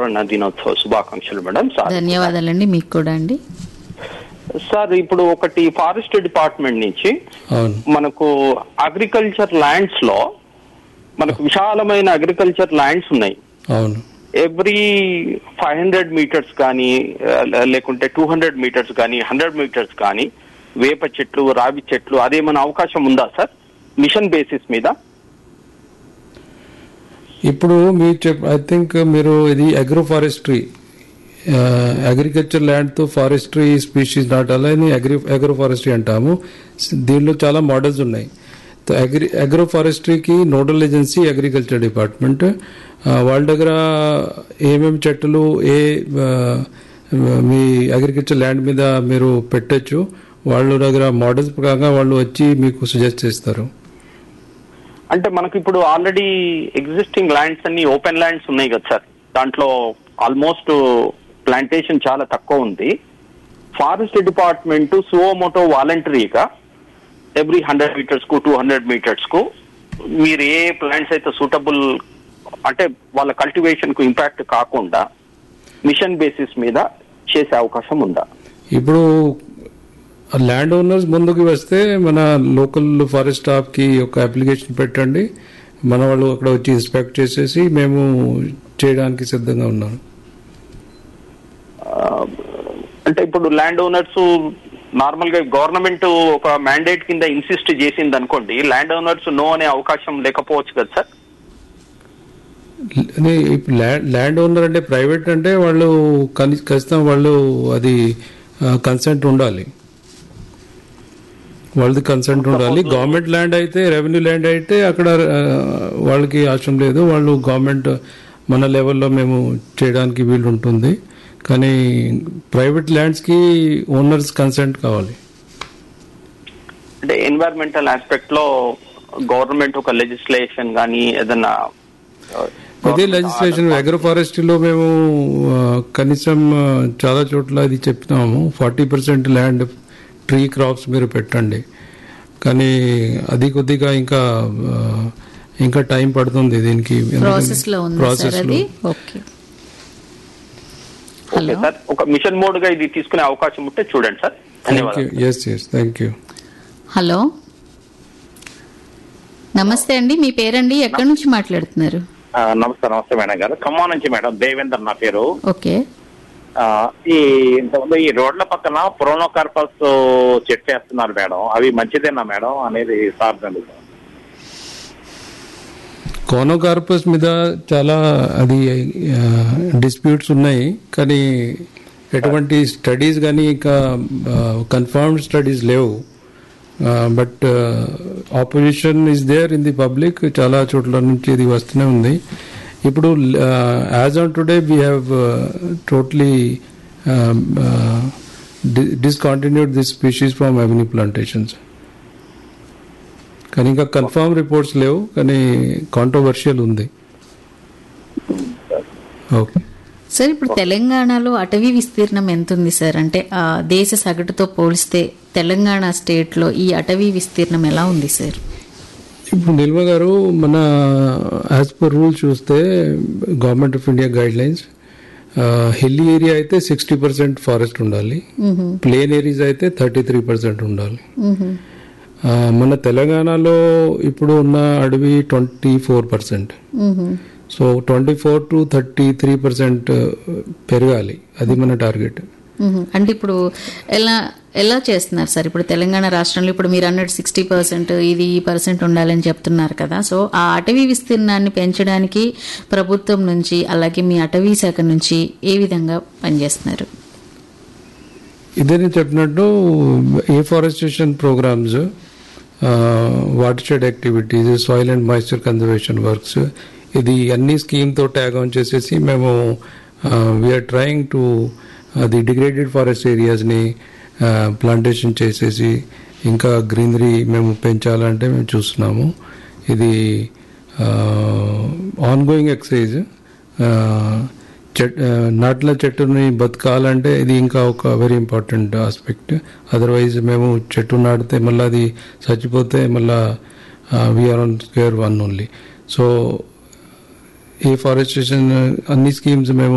పర్యావరణ దినోత్సవ శుభాకాంక్షలు మేడం సార్ ధన్యవాదాలండి మీకు కూడా అండి సార్ ఇప్పుడు ఒకటి ఫారెస్ట్ డిపార్ట్మెంట్ నుంచి అవును మనకు అగ్రికల్చర్ ల్యాండ్స్ లో మనకు విశాలమైన అగ్రికల్చర్ ల్యాండ్స్ ఉన్నాయి అవును ఎవ్రీ ఫైవ్ హండ్రెడ్ మీటర్స్ కానీ ఆ, లేకుంటే టూ హండ్రెడ్ మీటర్స్ కానీ హండ్రెడ్ మీటర్స్ కానీ వేప చెట్లు రావి చెట్లు అదేమైనా అవకాశం ఉందా సార్ మిషన్ బేసిస్ మీద ఇప్పుడు మీరు చెప్ ఐ థింక్ మీరు ఇది అగ్రో ఫారెస్ట్రీ అగ్రికల్చర్ ల్యాండ్ తో ఫారెస్ట్రీ స్పీషీస్ నాటాలని అగ్రి అగ్రో ఫారెస్ట్రీ అంటాము దీనిలో చాలా మోడల్స్ ఉన్నాయి తో అగ్రి అగ్రో ఫారెస్ట్రీకి నోడల్ ఏజెన్సీ అగ్రికల్చర్ డిపార్ట్మెంట్ ఆ, వాళ్ళ దగ్గర ఏమేమి చెట్లు ఏ ఆ, మీ అగ్రికల్చర్ ల్యాండ్ మీద మీరు పెట్టచ్చు వాళ్ళ దగ్గర మోడల్స్ ప్రకారంగా వాళ్ళు వచ్చి మీకు సజెస్ట్ చేస్తారు అంటే మనకి ఇప్పుడు ఆల్రెడీ ఎగ్జిస్టింగ్ ల్యాండ్స్ అన్ని ఓపెన్ ల్యాండ్స్ ఉన్నాయి కదా సార్ దాంట్లో ఆల్మోస్ట్ ప్లాంటేషన్ చాలా తక్కువ ఉంది ఫారెస్ట్ డిపార్ట్మెంట్ సువోమోటో వాలంటరీగా ఎవ్రీ హండ్రెడ్ మీటర్స్ కు టూ హండ్రెడ్ మీటర్స్ కు మీరు ఏ ప్లాంట్స్ అయితే సూటబుల్ అంటే వాళ్ళ కల్టివేషన్ కు ఇంపాక్ట్ కాకుండా మిషన్ బేసిస్ మీద చేసే అవకాశం ఉందా ఇప్పుడు ల్యాండ్ ఓనర్స్ ముందుకు వస్తే మన లోకల్ ఫారెస్ట్ స్టాఫ్ కి ఒక అప్లికేషన్ పెట్టండి మన వాళ్ళు అక్కడ వచ్చి ఇన్స్పెక్ట్ చేసేసి మేము చేయడానికి సిద్ధంగా ఉన్నాం ఆ, అంటే ఇప్పుడు ల్యాండ్ ఓనర్స్ నార్మల్ గా గవర్నమెంట్ ఒక మ్యాండేట్ కింద ఇన్సిస్ట్ చేసింది అనుకోండి ల్యాండ్ ఓనర్స్ నో అనే అవకాశం లేకపోవచ్చు కదా సార్ అదే ఇప్పుడు ల్యాండ్ ల్యాండ్ ఓనర్ అంటే ప్రైవేట్ అంటే వాళ్ళు కని- ఖచ్చితంగా వాళ్ళు అది కన్సెంట్ ఉండాలి వాళ్ళది కన్సెంట్ ఉండాలి గవర్నమెంట్ ల్యాండ్ అయితే రెవెన్యూ ల్యాండ్ అయితే అక్కడ ఆ, వాళ్ళకి అవసరం లేదు వాళ్ళు గవర్నమెంట్ మన లెవెల్లో మేము చేయడానికి వీలు ఉంటుంది కానీ ప్రైవేట్ ల్యాండ్స్ కి ఓనర్స్ కన్సెంట్ కావాలి అంటే ఎన్వైరన్మెంటల్ ఆస్పెక్ట్ లో గవర్నమెంట్ ఒక లెజిస్లేషన్ కానీ ఏదన్నా ఆ, ఇదే లెజిస్లేషన్ అగ్రో ఫారెస్ట్రీలో మేము ఆ, కనీసం ఆ, చాలా చోట్ల ఇది చెప్తున్నాము forty percent land tree crops మీరు పెట్టండి కానీ అది కొద్దిగా ఇంకా ఆ, ఇంకా టైం పడుతుంది దీనికి ప్రాసెస్ లో ఉంది సార్ ప్రాసెస్ లో అది ఓకే ఓకే హలో సార్ ఒక మిషన్ మోడ్ గా ఇది తీసుకునే అవకాశం ఉంటే చూడండి సార్ థ్యాంక్ యూ ధన్యవాదాలు yes yes thank you hello నమస్తే అండి మీ పేరండి ఎక్కడి నుంచి మాట్లాడుతున్నారు ఆ, నమస్తే నమస్తే మేడం గారు ఖమ్మం నుంచి మేడం దేవేందర్ నా పేరు ఓకే ఆ, ఈ ఇంతకుముందు ఈ రోడ్ల పక్కన ప్రోనోకార్పస్ చెట్టు వేస్తున్నారు మేడం అవి మంచిదేనా మేడం అనేది సార్ అడుగుతాను కోనోకార్పస్ మీద చాలా అది డిస్ప్యూట్స్ ఉన్నాయి కానీ ఎటువంటి స్టడీస్ కానీ ఇంకా కన్ఫర్మ్డ్ స్టడీస్ లేవు but opposition is there in the public చాలా చోట్ల నుంచి ఇది వస్తూనే ఉంది ఇప్పుడు as on today we have totally discontinued this species from avenue plantations కానీ ఇంకా కన్ఫర్మ్ రిపోర్ట్స్ లేవు కానీ కాంట్రవర్షియల్ ఉంది ఓకే సార్ ఇప్పుడు తెలంగాణలో అటవీ విస్తీర్ణం ఎంత ఉంది సార్ అంటే ఆ దేశ సగటుతో పోలిస్తే తెలంగాణ స్టేట్ లో ఈ అటవీ విస్తీర్ణం ఎలా ఉంది సార్ ఇప్పుడు నిల్వ గారు మన యాజ్ పర్ రూల్ చూస్తే government of India guidelines hilly area అయితే సిక్స్టీ పర్సెంట్ ఫారెస్ట్ ఉండాలి ప్లేన్ ఏరియాస్ అయితే థర్టీ త్రీ పర్సెంట్ ఉండాలి మ్హూ. ఆ, మన తెలంగాణలో ఇప్పుడు ఉన్న అడవి ట్వంటీ ఫోర్ పర్సెంట్ మ్హూ. So twenty four to thirty three percent పెరగాలి అది మన టార్గెట్ మ్హూ. అంటే ఇప్పుడు ఎలా ఎలా చేస్తున్నారు సార్ ఇప్పుడు తెలంగాణ రాష్ట్రంలో ఇప్పుడు మీరు అన్నట్టు సిక్స్టీ పర్సెంట్ ఇది ఈ పర్సెంట్ ఉండాలని చెప్తున్నారు కదా సో ఆ అటవీ విస్తీర్ణాన్ని పెంచడానికి ప్రభుత్వం నుంచి అలాగే మీ అటవీ శాఖ నుంచి ఏ విధంగా పనిచేస్తున్నారు ఇదే నేను చెప్పినట్టు afforestation programmes watershed activities soil and moisture conservation works ఇది అన్ని స్కీమ్ తో ట్యాగ్ ఆన్ చేసేసి మేము we are trying to the degraded forest areas ని ప్లాంటేషన్ చేసేసి ఇంకా గ్రీనరీ మేము పెంచాలంటే మేము చూస్తున్నాము ఇది ఆన్ గోయింగ్ ఎక్సైజ్ చెట్ ఆ, నాటిన చెట్టుని బతకాలంటే ఇది ఇంకా ఒక వెరీ ఇంపార్టెంట్ ఆస్పెక్ట్ అదర్వైజ్ మేము చెట్టు నాటితే మళ్ళీ అది చచ్చిపోతే మళ్ళా we are on square one only so ఈ ఫారెస్టేషన్ అన్ని స్కీమ్స్ మేము